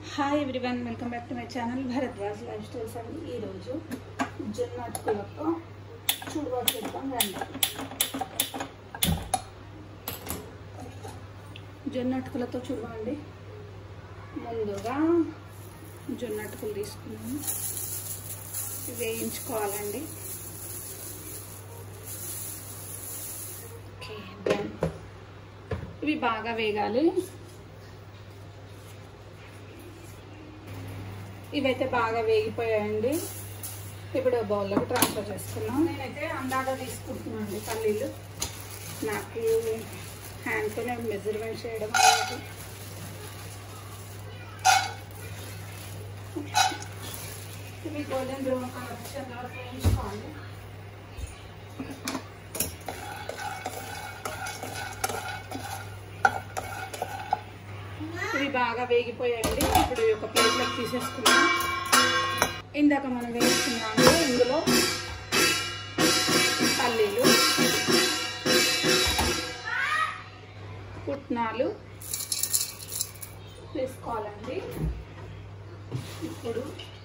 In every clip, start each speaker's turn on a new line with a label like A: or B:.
A: Hi everyone welcome back to my channel Bharadwaj life styles అండి ఈరోజు జొన్న అటుకులతో చూడవా చేద్దాం రండి జొన్న అటుకులతో చూడండి ముందుగా జొన్న అటుకులు తీసుకున్నాము వేయించుకోవాలండి ఓకే డన్ ఇవి బాగా వేగాలి ఇవైతే బాగా వేగిపోయాయండి ఇప్పుడు బౌల్లోకి ట్రాన్స్ఫర్ చేసుకున్నాం నేనైతే అందాక తీసుకుంటున్నాను అండి పల్లీలు నాకు హ్యాండ్తోనే మెజర్మెంట్ చేయడం అలవాటు ఇవి గోల్డెన్ బ్రౌన్ కలర్ వచ్చేంత వరకు వేయించుకోవాలి ఇవి బాగా వేగిపోయాయండి ఇప్పుడు ఈ ఒక ప్లేట్లోకి తీసేసుకున్నాం ఇందాక మనం వేసుకున్నాము ఇందులో పల్లీలు పుట్నాలు వేసుకోవాలండి ఇప్పుడు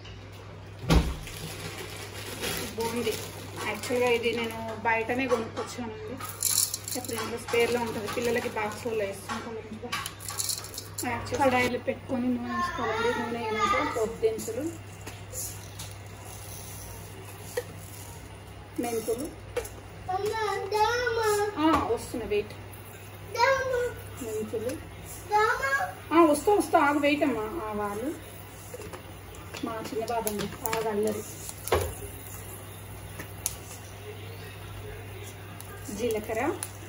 A: బూందీ యాక్చువల్గా ఇది నేను బయటనే కొనుక్కొచ్చానండి ఎప్పుడు ఇంట్లో స్పేర్లో ఉంటుంది పిల్లలకి బాక్స్లో వేస్తుంటాం ఇంట్లో కడాయిలు పెట్టుకొని నూనె వేసుకోవాలండి నూనె అయినాక పప్పు దినుసులు మెంతులు ఆ, వస్తున్నా వెయిట్ మెంతులు ఆ, వస్తా వస్తా ఆగు వెయిట్ అమ్మా ఆవాలు మా చిన్న బాబండి బాగా అల్లరి జీలకర్ర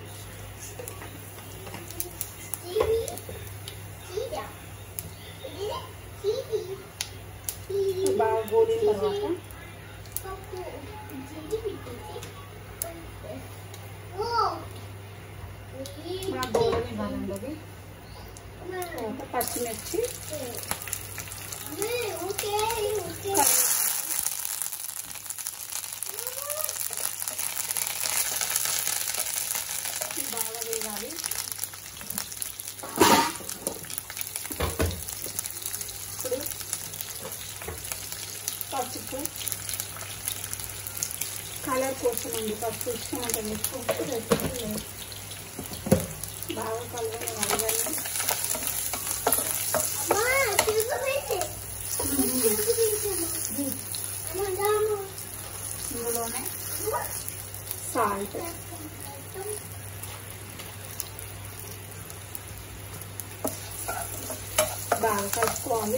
A: బాగా గోలిన తర్వాత మా గోలని ఇవ్వాలండి అది తర్వాత పచ్చిమిర్చి కరివేపాకు. ఇది బాగా వేయాలి ఇప్పుడు పసుపు కలర్ కోసం అండి పసుపు ఇష్టం అంటే వేసుకోవచ్చు లేకపోతే లేదు. బాగా కలవని వడగండి ఇందులోనే సాల్ట్ బాగా కలుపుకోవాలి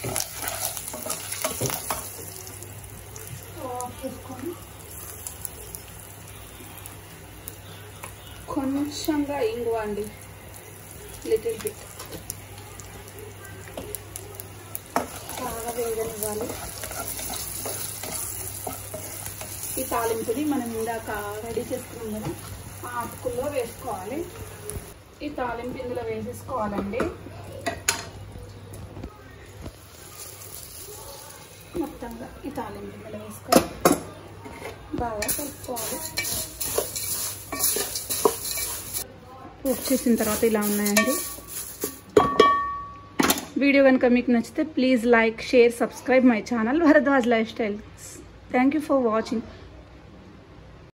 A: ఆఫ్ చేసుకొని కొంచెంగా ఇంగువ అండి లిటిల్ బిట్ బాగా వేగనివ్వాలి ఈ తాలింపుని మనం ఇందాక రెడీ చేసుకున్నాం కదా ఆ అటుకుల్లో వేసుకోవాలి ఈ తాలింపు ఇందులో వేసేసుకోవాలండి మొత్తంగా ఈ తాలింపు ఇందులో వేసుకోవాలి బాగా కలుపుకోవాలి కుక్ చేసిన తర్వాత ఇలా ఉన్నాయండి వీడియో కనుక మీకు నచ్చితే please like share subscribe my channel Bharadwaj life style thank you for watching